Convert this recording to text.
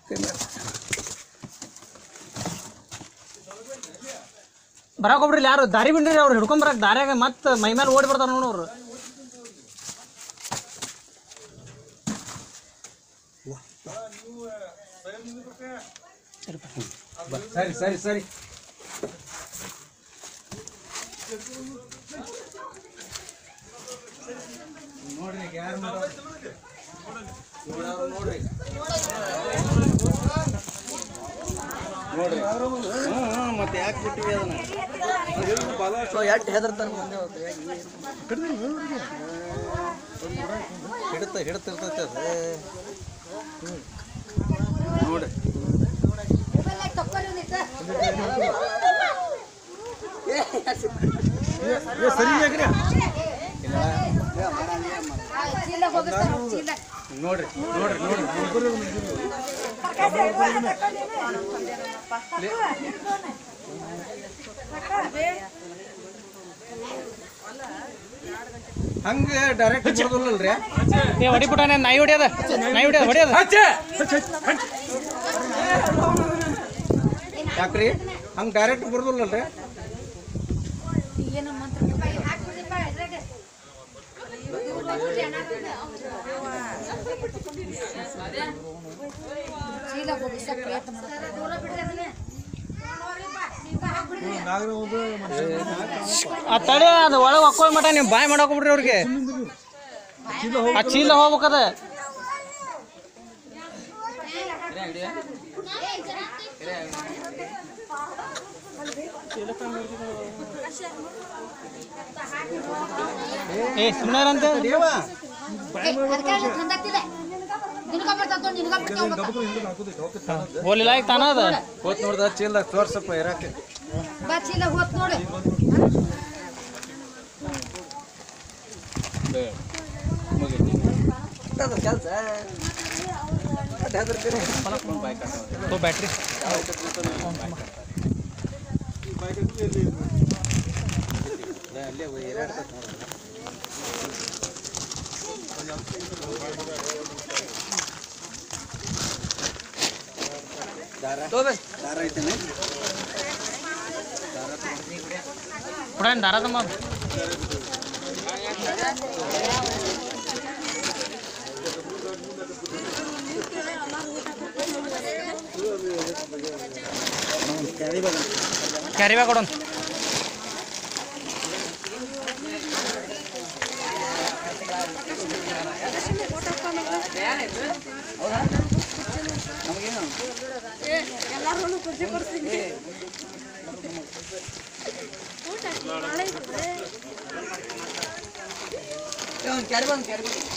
ಬರಾಕ್ ಹೋಗ್ಬಿಡ್ರಿ ಯಾರು ದಾರಿ ಬಿಡ್ರಿ ಅವ್ರು ಹಿಡ್ಕೊಂಡ್ ಬರಕ್ ದಾರ್ಯಾಗ ಮತ್ತೆ ಮೈ ಮೇಲೆ ಓಡಿ ಬರ್ತಾರ ನೋಡೋರು ಸರಿ ಸರಿ ಸರಿ ನೋಡ್ರಿ ಯಾರು ನೋಡ್ರಿ ನೋಡ್ರಿ ಹ್ಞೂ ಹ್ಞೂ ಮತ್ತೆ ಯಾಕೆ ಬಿಟ್ಟಿವಿ ಅದನ್ನ ಎಟ್ಟು ಹೆದರ್ತಾನೆ ಮುಂದೆ ಹಿಡಿತ ಹಿಡಿತಿರ್ತೈತೆ ಅದು ನೋಡ್ರಿ ನೋಡ್ರಿ ನೋಡ್ರಿ ನೋಡ್ರಿ ಹಂಗೆ ಡೈರೆಕ್ಟ್ ಬರೋದಿಲ್ಲಲ್ರಿ ಏ ಹೊಡಿ ಬಿಟ್ಟಾನೆ ನಾಯಿ ಹೊಡಿಯೋದ ನಾಯಿ ಹೊಡಿಯೋದ ಹೊಡಿಯೋದ ಯಾಕ್ರಿ ಹಂಗೆ ಡೈರೆಕ್ಟ್ ಬರೋದಿಲ್ಲಲ್ರಿ ಆ ತಡಿ ಅದು ಒಳಗೆ ಹೊಕ್ಕೋಳ್ ಮಟ ನೀವು ಬಾಯ್ ಮಾಡಕ್ ಬಿಡ್ರಿ ಅವ್ರಿಗೆ ಆ ಚೀಲ ಹೋಗ್ಬೇಕದ ಏ ಸುಮ್ಮನೆ ಅಂತ ಹೋಲಿಲ್ಲ ಈಗ ತಾನ ಅದ ಹೋತ್ ನೋಡ್ದ ಚೀಲ್ದಾಗ ತೋರ್ಸಪ್ಪ ಇರಾಕೆ ಚೀಲ ಹೋತ್ ನೋಡಿ ಕೆಲಸ ತೋ ಬ್ಯಾಟ್ರಿ ಅಲ್ಲೇ ಏರಾಡ್ತೈತೆ ನೋಡ್ರಿ ದಾರ ದಾರ ಐತೇನೆ ಕೂಡ ದಾರದಮ್ಮ ಕ್ಯಾರಿ ಬ್ಯಾಗ್ ಕೊಡೋಣ ಕ್ಯಾರಿ ಬಂದು ಕ್ಯಾರಿ ಬಂದು